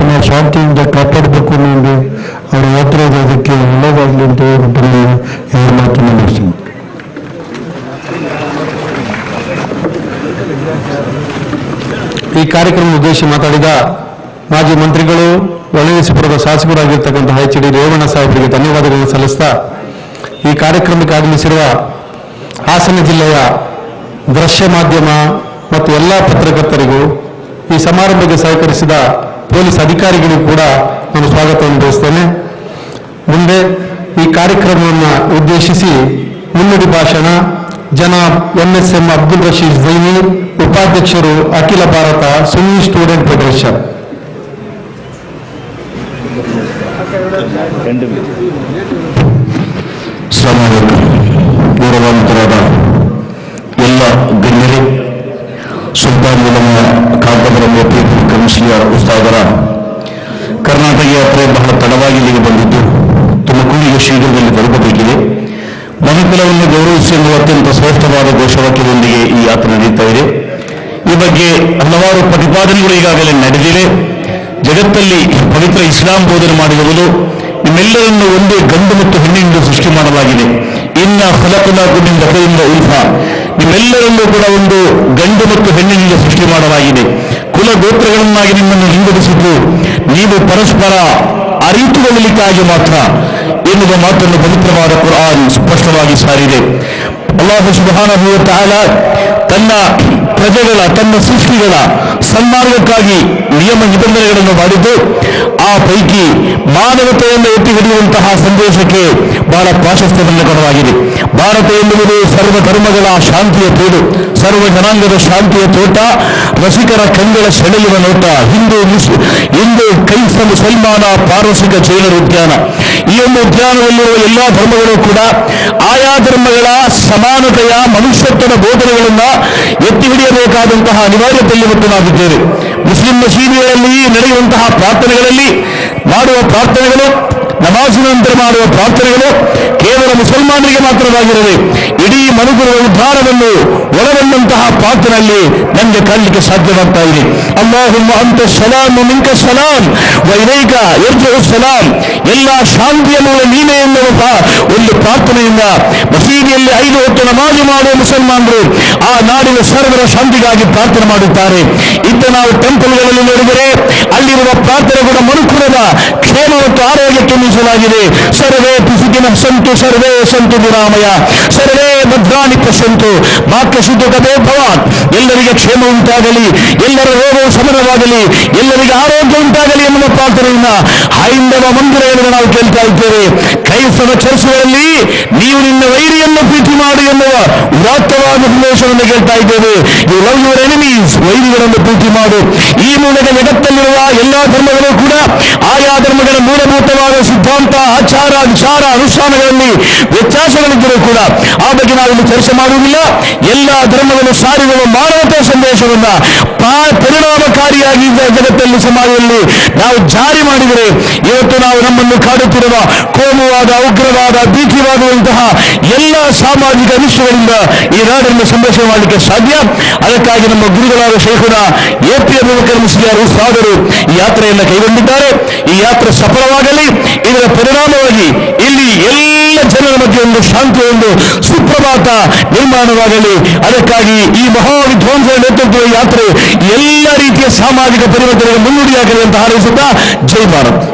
ನಾವು ಶಾಂತಿಯಿಂದ ಕಾಪಾಡಬೇಕು ಅನ್ನೋದು ಅವರ ಯಾತ್ರೆ ಇದೆ, ಅದಕ್ಕೆ ಒಳ್ಳೆಯದಾಗಲಿ ಅಂತ ಹೇಳ್ಬಿಟ್ಟು ನಾನು ಎರಡು ಮಾತು ಮುಗಿಸ್ತೀನಿ ಈ ಕಾರ್ಯಕ್ರಮ ಉದ್ದೇಶಿಸಿ ಮಾತಾಡಿದ ಮಾಜಿ ಮಂತ್ರಿಗಳು ಒಳಗಿಸಿಪುರದ ಶಾಸಕರಾಗಿರ್ತಕ್ಕಂತಹ ಎಚ್ ಡಿ ರೇವಣ್ಣ ಸಾಹೇಬರಿಗೆ ಧನ್ಯವಾದಗಳನ್ನು ಸಲ್ಲಿಸ್ತಾ ಈ ಕಾರ್ಯಕ್ರಮಕ್ಕೆ ಆಗಮಿಸಿರುವ ಹಾಸನ ಜಿಲ್ಲೆಯ ದೃಶ್ಯ ಮಾಧ್ಯಮ ಮತ್ತು ಎಲ್ಲ ಪತ್ರಕರ್ತರಿಗೂ ಈ ಸಮಾರಂಭಕ್ಕೆ ಸಹಕರಿಸಿದ ಪೊಲೀಸ್ ಅಧಿಕಾರಿಗಳಿಗೂ ಕೂಡ ನಾನು ಸ್ವಾಗತವನ್ನು ಬಯಸ್ತೇನೆ ಮುಂದೆ ಈ ಕಾರ್ಯಕ್ರಮವನ್ನು ಉದ್ದೇಶಿಸಿ ಮುನ್ನುಡಿ ಭಾಷಣ ಜನಾಬ್ M S M Abdul Rasheed Zaini ಉಪಾಧ್ಯಕ್ಷರು ಅಖಿಲ ಭಾರತ ಸುನ್ನಿ ಸ್ಟೂಡೆಂಟ್ ಫೆಡರೇಷನ್ ಶ್ರಮವನ್ನು ಗೌರವಾನ್ವಿತರಾದ ಎಲ್ಲ ಗಣ್ಯರೇ ಸುಲ್ತಾನ್ ಉಲಮ ಕಾಗದರ ಮೋತಿ ಕಮಿಷನರ್ ಉಸ್ತಾದರ ಕರ್ನಾಟಕ ಯಾತ್ರೆ ಬಹಳ ತಡವಾಗಿ ಇಲ್ಲಿಗೆ ಬಂದಿದ್ದು ತುಮಕೂರಿಗೆ ಶೀಘ್ರದಲ್ಲಿ ತಲುಪಬೇಕಿದೆ ಮಹಕಲವನ್ನು ಗೌರವಿಸಿ ಎನ್ನುವ ಅತ್ಯಂತ ಶ್ರೇಷ್ಠವಾದ ಘೋಷವಾಕ್ಯದೊಂದಿಗೆ ಈ ಯಾತ್ರೆ ನಡೀತಾ ಇದೆ ಈ ಬಗ್ಗೆ ಹಲವಾರು ಪ್ರತಿಪಾದನೆಗಳು ಈಗಾಗಲೇ ನಡೆದಿವೆ ಜಗತ್ತಲ್ಲಿ ಪವಿತ್ರ ಇಸ್ಲಾಂ ಬೋಧನೆ ಮಾಡಿರುವುದು ನಿಮ್ಮೆಲ್ಲರನ್ನು ಒಂದೇ ಗಂಡು ಮತ್ತು ಹೆಣ್ಣಿನಿಂದ ಸೃಷ್ಟಿ ಮಾಡಲಾಗಿದೆ ಇನ್ನ ಫಲಕುಲಾಕುನಿಂದ ಕೈಯಿಂದ ಉಲ್ಫ ನಿಮ್ಮೆಲ್ಲರಲ್ಲೂ ಕೂಡ ಒಂದು ಗಂಡು ಮತ್ತು ಹೆಣ್ಣಿನಿಂದ ಸೃಷ್ಟಿ ಮಾಡಲಾಗಿದೆ ಕುಲ ಗೋತ್ರಗಳನ್ನಾಗಿ ನಿಮ್ಮನ್ನು ಹಿಂಬಡಿಸಿದ್ದು ನೀವು ಪರಸ್ಪರ ಅರಿತುಕೊಳ್ಳಲಿಕ್ಕಾಗಿ ಮಾತ್ರ ಎನ್ನುವ ಮಾತನ್ನು ಪವಿತ್ರವಾದ ಕುರಾನ್ ಸ್ಪಷ್ಟವಾಗಿ ಸಾರಿದೆ ಅಲ್ಲಾಹು ಸುಬ್ಹಾನಹು ವ ತಆಲ ತನ್ನ ಪ್ರಜೆಗಳ ತನ್ನ ಸೃಷ್ಟಿಗಳ ಸನ್ಮಾರ್ಗಕ್ಕಾಗಿ ನಿಯಮ ನಿಬಂಧನೆಗಳನ್ನು ಮಾಡಿದ್ದು ಆ ಪೈಕಿ ಮಾನವತೆಯನ್ನು ಎತ್ತಿ ಹಿಡಿಯುವಂತಹ ಸಂದೇಶಕ್ಕೆ ಬಹಳ ಪ್ರಾಶಸ್ತ್ಯವನ್ನು ಕೊಡಲಾಗಿದೆ ಭಾರತ ಎನ್ನುವುದು ಸರ್ವ ಧರ್ಮಗಳ ಶಾಂತಿಯ ತೋಡು ಸರ್ವ ಜನಾಂಗದ ಶಾಂತಿಯ ತೋಟ ರಸಿಕರ ಕಂಗಳ ಸೆಳೆಯುವ ನೋಟ ಹಿಂದೂ ಮುಸ್ಲಿಂ ಹಿಂದೂ ಕ್ರೈಸ್ತ ಮುಸಲ್ಮಾನ ಪಾರಸಿಕ ಜೈನರ ಉದ್ಯಾನ ಈ ಒಂದು ಉದ್ಯಾನದಲ್ಲಿರುವ ಎಲ್ಲಾ ಧರ್ಮಗಳು ಕೂಡ ಆಯಾ ಧರ್ಮಗಳ ಸಮಾನತೆಯ ಮನುಷ್ಯತ್ವದ ಬೋಧನೆಗಳನ್ನ ಎತ್ತಿ ಹಿಡಿಯಬೇಕಾದಂತಹ ಅನಿವಾರ್ಯತೆಯಲ್ಲಿ ಇವತ್ತು ನಾವಿದ್ದೇವೆ ಮುಸ್ಲಿಂ ಮಸೀದಿಗಳಲ್ಲಿ ನಡೆಯುವಂತಹ ಪ್ರಾರ್ಥನೆಗಳಲ್ಲಿ ಮಾಡುವ ಪ್ರಾರ್ಥನೆಗಳು ನಮಾಜಿನ ನಂತರ ಮಾಡುವ ಪ್ರಾರ್ಥನೆಗಳು ಕೇವಲ ಮುಸಲ್ಮಾನರಿಗೆ ಮಾತ್ರವಾಗಿರದೆ ಇಡೀ ಮನುಕುಲದ ಉದ್ಧಾರವನ್ನು ಒಳಗೊಂಡಂತಹ ಪ್ರಾರ್ಥನೆಯಲ್ಲಿ ನಮಗೆ ಕಾಣಲಿಕ್ಕೆ ಸಾಧ್ಯವಾಗ್ತಾ ಇದೆ ಅಲ್ಲಾಹುಮ್ಮ ಅಂತ ಸಲಾಂ ಮಿಂಕ ಸಲಾಂ ವೈನೈಕ ಎರ್ಜು ಸಲಾಂ ಎಲ್ಲ ಶಾಂತಿಯ ಮೂಲ ನೀನೇ ಎನ್ನುವ ಪ್ರಾ- ಒಂದು ಪ್ರಾರ್ಥನೆಯಿಂದ ಮಸೀದಿಯಲ್ಲಿ ಐದು ಹೊತ್ತು ನಮಾಜು ಮಾಡುವ ಮುಸಲ್ಮಾನರು ಆ ನಾಡಿನ ಸರ್ವರ ಶಾಂತಿಗಾಗಿ ಪ್ರಾರ್ಥನೆ ಮಾಡುತ್ತಾರೆ ಇದ್ದ ನಾವು ಟೆಂಪಲ್ಗಳಲ್ಲಿ ನೋಡಿದರೆ ಅಲ್ಲಿರುವ ಪ್ರಾರ್ಥನೆ ಕೂಡ ಮನುಕುಲದ ಕ್ಷೇಮ ಮತ್ತು ಆರೋಗ್ಯಕ್ಕೆ ಮೀಸಲಾಗಿದೆ ಸರ್ವೇ ಸುಖಿನ ಸಂತು ಸರ್ವೇ ಸಂತು ನಿರಾಮಯ ಸರ್ವೇ ಭದ್ರಾಣಿ ಪಶ್ಯಂತು ವಾಕ್ಯ ಶುದ್ಧಕತೆ ಭವಾನ್ ಎಲ್ಲರಿಗೆ ಕ್ಷೇಮ ಉಂಟಾಗಲಿ ಎಲ್ಲರ ರೋಗವು ಶಮನವಾಗಲಿ ಎಲ್ಲರಿಗೆ ಆರೋಗ್ಯ ಉಂಟಾಗಲಿ ಎನ್ನುವ ಪ್ರಾರ್ಥನೆಯನ್ನ ಹೈಂದವ ಮಂದಿರಗಳನ್ನು ನಾವು ಕೇಳ್ತಾ ಇದ್ದೇವೆ ಕ್ರೈಸ್ತವ ಚರ್ಚುಗಳಲ್ಲಿ ನೀವು ನಿನ್ನ ವೈರಿಯನ್ನು ಪ್ರೀತಿ ಮಾಡು ಎನ್ನುವ ಉದಾತ್ತವಾದ ಸಂದೇಶವನ್ನು ಕೇಳ್ತಾ ಇದ್ದೇವೆ ಯು ಲವ್ ಯುವರ್ ಎನಿಮೀಸ್ ವೈರಿಗಳನ್ನು ಪ್ರೀತಿ ಮಾಡು ಈ ಮೂಲಕ ಜಗತ್ತಲ್ಲಿರುವ ಎಲ್ಲಾ ಧರ್ಮಗಳು ಕೂಡ ಆಯಾ ಧರ್ಮಗಳ ಮೂಲಭೂತವಾದ ಸಿದ್ಧಾಂತ ಆಚಾರ ವಿಚಾರ ಅನುಷ್ಠಾನಗಳಲ್ಲಿ ವ್ಯತ್ಯಾಸಗಳಿದ್ದರೂ ಕೂಡ ಆ ಬಗ್ಗೆ ನಾವಿಲ್ಲಿ ಚರ್ಚೆ ಮಾಡುವುದಿಲ್ಲ ಎಲ್ಲ ಧರ್ಮಗಳು ಸಾರಿರುವ ಮಾನವತೆ ಸಂದೇಶವನ್ನ ಪಾ- ಪರಿಣಾಮಕಾರಿಯಾಗಿ ಈ ಜಗತ್ತಲ್ಲಿ ಸಮಾಜದಲ್ಲಿ ನಾವು ಜಾರಿ ಮಾಡಿದರೆ ಇವತ್ತು ನಾವು ನಮ್ಮನ್ನು ಕಾಡುತ್ತಿರುವ ಕೋಮುವಾದ ಉಗ್ರವಾದ ಭೀತಿವಾದುವಂತಹ ಎಲ್ಲ ಸಾಮಾಜಿಕ ಅನಿಷ್ಟಗಳಿಂದ ಈ ನಾಡನ್ನು ಸಂರಕ್ಷಣೆ ಮಾಡಲಿಕ್ಕೆ ಸಾಧ್ಯ ಅದಕ್ಕಾಗಿ ನಮ್ಮ ಗುರುಗಳಾದ ಶೇಖುನ ಎ ಪಿ ಅಬೂಬಕರ್ ಮುಸ್ಲಿಯಾರ್ ಉಸ್ತಾದರು ಈ ಯಾತ್ರೆಯನ್ನು ಕೈಗೊಂಡಿದ್ದಾರೆ ಈ ಯಾತ್ರೆ ಸಫಲವಾಗಲಿ ಇದರ ಪರಿಣಾಮವಾಗಿ ಇಲ್ಲಿ ಎಲ್ಲ ಜನರ ಮಧ್ಯೆ ಒಂದು ಶಾಂತಿಯ ಒಂದು ಸುಪ್ರಭಾತ ನಿರ್ಮಾಣವಾಗಲಿ ಅದಕ್ಕಾಗಿ ಈ ಮಹಾ ವಿಧ್ವಂಸದ ನೇತೃತ್ವದ ಯಾತ್ರೆ ಎಲ್ಲ ರೀತಿಯ ಸಾಮಾಜಿಕ ಪರಿವರ್ತನೆಗೆ ಮುನ್ನುಡಿಯಾಗಲಿ ಅಂತ ಹಾರೈಸುತ್ತಾ ಜೈ ಭಾರತ್